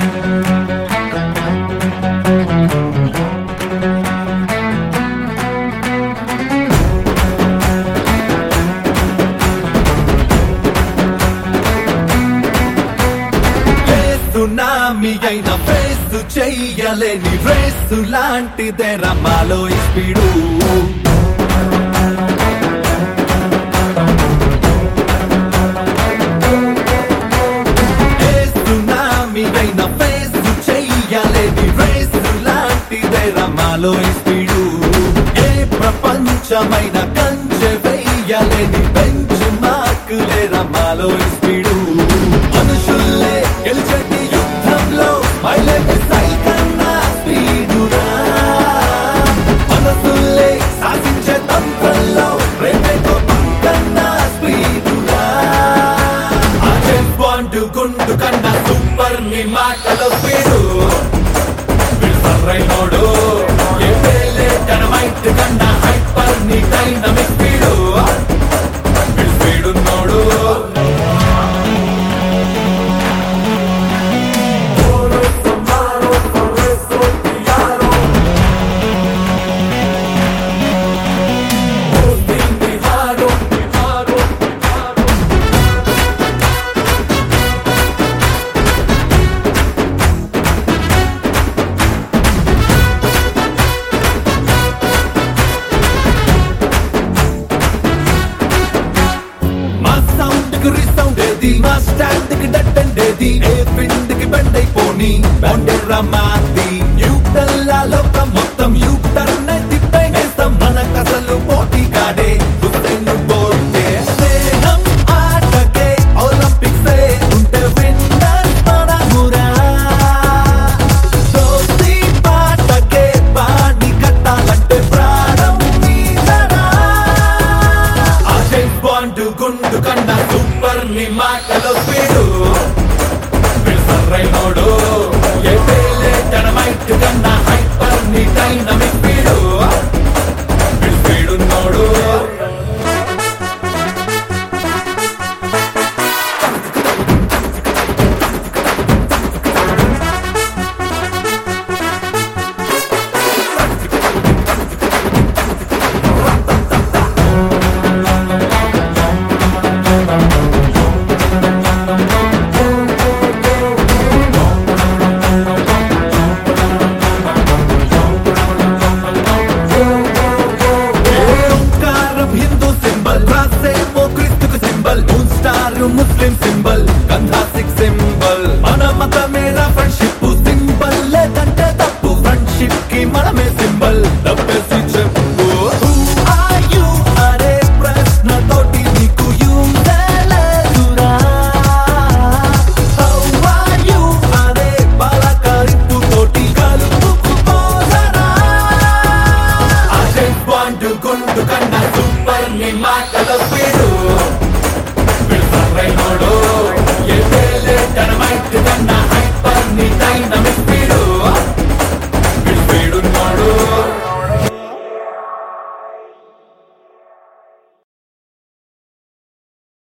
tsunami అయిన face చెయ్యలేని race లాంటిదే రమ్మాలో ఈ స్పీడు ఏ సునామీ అయిన ఫేస్ చెయ్యలేని రేసు లాంటిదే రమ్మాలో ఈ స్పీడు ఏ ప్రపంచమైన కంచె వెయ్యలేని బెంచ్ మార్కులే రమ్మాలో ఈ స్పీడు మనుషుల్లే గెలిచేటి యుద్ధంలో మైలేజ్ సైకన్నా స్పీడురా మనసుల్లే సాధించే తంత్రంలో రేపే కోపం కన్నా స్పీడురా ఆ జేమ్స్ బాండ్ గుండు కన్నా సూపర్ ని మాటలో స్పీడు విల్సర్రైనోడు ఏ పేలే డైనమైట్ కన్నా హైపర్ ని డైనమిక్ స్పీడు విల్ స్పీడున్నోడు మా సౌండ్ కి రిసౌండ్ ఏది మా స్టాండ్ కి డట్టండేది ఏ పిండ్ కి బెండ్ అయిపోని బండెర్ర మాది న్యూటన్ లోకం మొత్తం యూటర్న్ తిప్పేస్తాం మనకు అసలు పోటీ కాడే హుస్సేన్ బోల్టే స్నేహం ఆటకే ఒలింపిక్స్ ఉంటే విన్నర్ మనమురా దోస్తి పాటకే పాడి కట్టాలంటే ప్రాణం మీదరా ఆ జేమ్స్ బాండ్ గుండు కన్నా సూపర్ ని మాటలో స్పీడు విల్సర్రైనోడు ఏ పేలే డైనమైట్ కన్నా హైపర్ ని డైనమిక్ స్పీడు విల్ స్పీడున్నోడు ఓంకారం హిందూ సింబల్ రాసేమో క్రిస్తుకు symbol moon star Muslim symbol గంధా సిక్ సింబల్ మన మతమే